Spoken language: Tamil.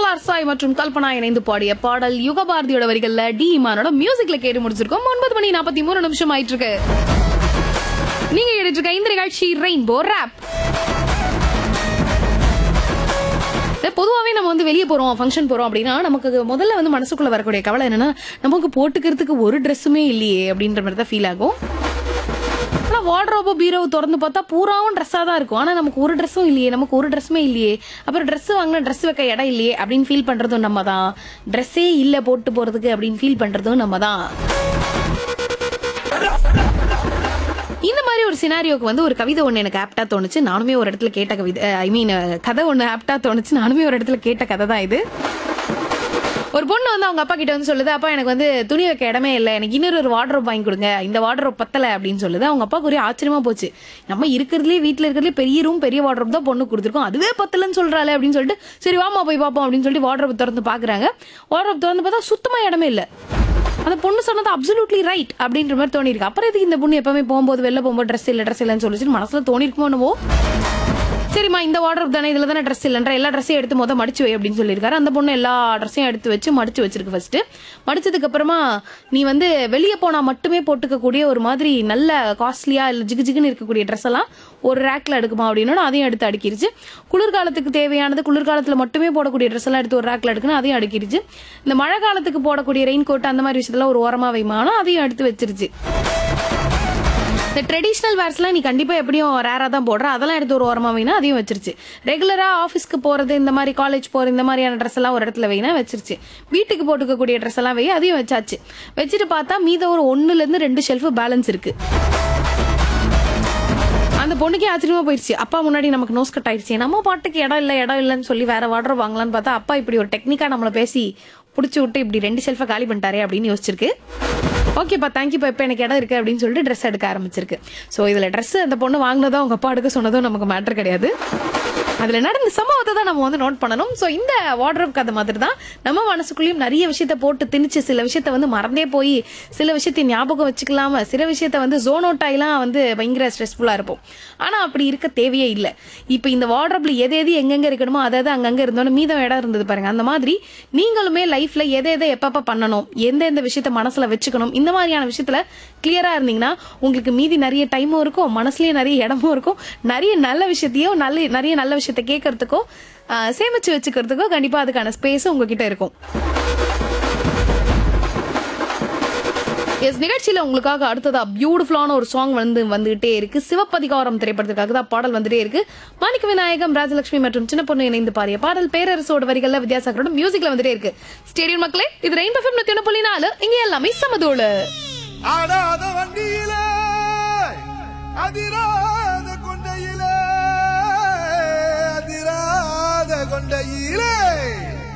எஸ்எல்ஆர் சாய் மற்றும் கல்பனா இணைந்து பாடிய பாடல் யுகபாரதியோட வரிகள்ல டி இமானோட மியூசிக்ல கேட்டு முடிச்சிருக்கோம் ஒன்பது மணி நாற்பத்தி மூணு நிமிஷம் ஆயிட்டு இருக்கு நீங்க கேட்டுட்டு இருக்க இந்த நிகழ்ச்சி ரெயின்போ ரேப் பொதுவாகவே நம்ம வந்து வெளியே போறோம் ஃபங்க்ஷன் போறோம் அப்படின்னா நமக்கு முதல்ல வந்து மனசுக்குள்ள வரக்கூடிய கவலை என்னன்னா நமக்கு போட்டுக்கிறதுக்கு ஒரு ட்ரெஸ்ஸுமே இல்லையே அப்படின்ற மாதிரி தான் ஃபீல் ஆகும் ஆனா வார்ட்ரோபோ பீரோ திறந்து பார்த்தா பூராவும் ட்ரெஸ்ஸாக தான் இருக்கும் ஆனா நமக்கு ஒரு ட்ரெஸ்ஸும் இல்லையே நமக்கு ஒரு ட்ரெஸ்ஸுமே இல்லையே அப்புறம் ட்ரெஸ் வாங்கினா ட்ரெஸ் வைக்க இடம் இல்லையே அப்படின்னு ஃபீல் பண்றதும் நம்ம தான் ட்ரெஸ்ஸே இல்லை போட்டு போறதுக்கு அப்படின்னு ஃபீல் பண்றதும் நம்ம தான் இந்த மாதிரி ஒரு சினாரியோக்கு வந்து ஒரு கவிதை ஒன்று எனக்கு ஆப்டா தோணுச்சு நானுமே ஒரு இடத்துல கேட்ட கவிதை ஐ மீன் கதை ஒன்று ஆப்டா தோணுச்சு நானுமே ஒரு இடத்துல கேட்ட கதை தான் இது ஒரு பொண்ணு வந்து அவங்க அப்பா கிட்ட வந்து சொல்லுது அப்பா எனக்கு வந்து துணி வைக்க இடமே இல்லை எனக்கு இன்னொரு ஒரு வார்ட்ரோப் வாங்கி கொடுங்க இந்த வார்ட்ரோப் பத்தல அப்படின்னு சொல்லுது அவங்க அப்பாவுக்கு ஒரே ஆச்சரியமா போச்சு நம்ம இருக்கிறதுலே வீட்டில் இருக்கிறதுலே பெரிய ரூம் பெரிய வார்ட்ரோப் தான் பொண்ணு கொடுத்துருக்கோம் அதுவே பத்தலன்னு சொல்றாளே அப்படின்னு சொல்லிட்டு சரி வாமா போய் பார்ப்போம் அப்படின்னு சொல்லிட்டு வார்ட்ரோப் திறந்து பாக்குறாங்க வார்ட்ரோப் திறந்து பார்த்தா சுத்தமா இடமே இல்லை அந்த பொண்ணு சொன்னது அப்சல்யூட்லி ரைட் அப்படின்ற மாதிரி தோணிருக்கு அப்புறம் எதுக்கு இந்த பொண்ணு எப்பவுமே போகும்போது வெளில போகும்போது ட்ரெஸ் இல்லை ட்ரெஸ் இல்லைன்னு சொல்லிச்சு மனசுல தோணிருக்குமோ என்னவோ சரிம்மா இந்த வார்டர் தானே இதுல தானே ட்ரெஸ் இல்லைன்ற எல்லா ட்ரெஸ்ஸையும் எடுத்து மொதல் மடிச்சு வை அப்படின்னு சொல்லியிருக்காரு அந்த பொண்ணு எல்லா ட்ரெஸ்ஸையும் எடுத்து வச்சு மடிச்சு வச்சிருக்கு ஃபர்ஸ்ட் மடிச்சதுக்கு அப்புறமா நீ வந்து வெளியே போனா மட்டுமே போட்டுக்கக்கூடிய ஒரு மாதிரி நல்ல காஸ்ட்லியா இல்ல ஜிகு ஜிகுன்னு இருக்கக்கூடிய ட்ரெஸ் எல்லாம் ஒரு ரேக்ல எடுக்குமா அப்படின்னு அதையும் எடுத்து அடுக்கிருச்சு குளிர்காலத்துக்கு தேவையானது குளிர்காலத்துல மட்டுமே போடக்கூடிய ட்ரெஸ் எல்லாம் எடுத்து ஒரு ரேக்ல எடுக்கணும் அதையும் அடுக்கிருச்சு இந்த மழை காலத்துக்கு போடக்கூடிய ரெயின் கோட் அந்த மாதிரி விஷயத்தெல்லாம் ஒரு ஓரமா வைமானா அதையும் எடுத்து வச்சிருச்சு இந்த ட்ரெடிஷ்னல் வேர்ஸ்லாம் நீ கண்டிப்பா எப்படியும் ரேரா தான் போடுற அதெல்லாம் எடுத்து ஒரு ஓரமா வைனா அதையும் வச்சிருச்சு ரெகுலரா ஆஃபீஸ்க்கு போறது இந்த மாதிரி காலேஜ் போறது இந்த மாதிரியான ட்ரெஸ் எல்லாம் ஒரு இடத்துல வைனா வச்சிருச்சு வீட்டுக்கு போட்டுக்கக்கூடிய ட்ரெஸ் எல்லாம் வை அதையும் வச்சாச்சு வச்சுட்டு பார்த்தா மீத ஒரு ஒண்ணுல இருந்து ரெண்டு ஷெல்ஃப் பேலன்ஸ் இருக்கு அந்த பொண்ணுக்கே ஆச்சரியமா போயிடுச்சு அப்பா முன்னாடி நமக்கு நோஸ் கட் ஆயிடுச்சு நம்ம பாட்டுக்கு இடம் இல்லை இடம் இல்லைன்னு சொல்லி வேற வாட்டர் வாங்கலாம்னு பார்த்தா அப்பா இப்படி ஒரு டெக்னிக்கா நம்மள பேசி புடிச்சு விட்டு இப்படி ரெண்டு ஷெல்ஃபை காலி பண்ணிட்டாரே அப்படின்னு யோசிச்சிருக்கு ஓகேப்பா தேங்க்யூப்பா இப்போ எனக்கு இடம் இருக்கு அப்படின்னு சொல்லிட்டு ட்ரெஸ் எடுக்க ஆரம்பிச்சிருக்கு ஸோ இதுல ட்ரெஸ் அந்த பொண்ணு வாங்கினதும் அவங்க அப்பா எடுக்க சொன்னதும் நமக்கு மேட்டர் கிடையாது அதுல நடந்த சம்பவத்தை தான் நம்ம வந்து நோட் பண்ணணும் ஸோ இந்த வார்ட்ரோப் கதை மாதிரி தான் நம்ம மனசுக்குள்ளேயும் நிறைய விஷயத்த போட்டு திணிச்சு சில விஷயத்த வந்து மறந்தே போய் சில விஷயத்தை ஞாபகம் வச்சுக்கலாம சில விஷயத்த வந்து ஜோன் அவுட் ஆகிலாம் வந்து பயங்கர ஸ்ட்ரெஸ்ஃபுல்லா இருப்போம் ஆனா அப்படி இருக்க தேவையே இல்லை இப்போ இந்த வார்ட்ரோப்ல எது எது எங்கெங்க இருக்கணுமோ அதை அது அங்கங்க இருந்தோன்னு மீதம் இடம் இருந்தது பாருங்க அந்த மாதிரி நீங்களுமே லைஃப்ல எதை எதை எப்பப்ப பண்ணணும் எந்த எந்த விஷயத்த மனசுல வச்சுக்கணும் இந்த மாதிரியான விஷயத்துல கிளியரா இருந்தீங்கன்னா உங்களுக்கு மீதி நிறைய டைமும் இருக்கும் மனசுலயும் நிறைய இடமும் இருக்கும் நிறைய நல்ல விஷயத்தையும் நல்ல நிறைய நல்ல விஷயத்த கேட்கறதுக்கோ ஆஹ், சேமிச்சு வச்சுக்கிறதுக்கோ கண்டிப்பா அதுக்கான ஸ்பேஸ் உங்ககிட்ட இருக்கும் எஸ் நிகழ்ச்சியில உங்களுக்காக அடுத்ததா பியூட்டிஃபுல்லான ஒரு சாங் வந்து வந்துகிட்டே இருக்கு சிவப்பதிகாரம் திரைப்படத்துக்காக தான் பாடல் வந்துட்டே இருக்கு மாணிக்க விநாயகம் ராஜலட்சுமி மற்றும் சின்ன பொண்ணு இணைந்து பாடிய பாடல் பேரரசோட வரிகள்ல வித்யாசாகரோட மியூசிக்ல வந்துட்டே இருக்கு ஸ்டேடியம் மக்களே இது ரெயின் பஃபம் நூத்தி ஒண்ணு புள்ளி நாலு இங்க எல்லாமே சமதோடு ஆடாத வண்டியிலே அதிராத கொண்டையிலே அதிராத கொண்டையிலே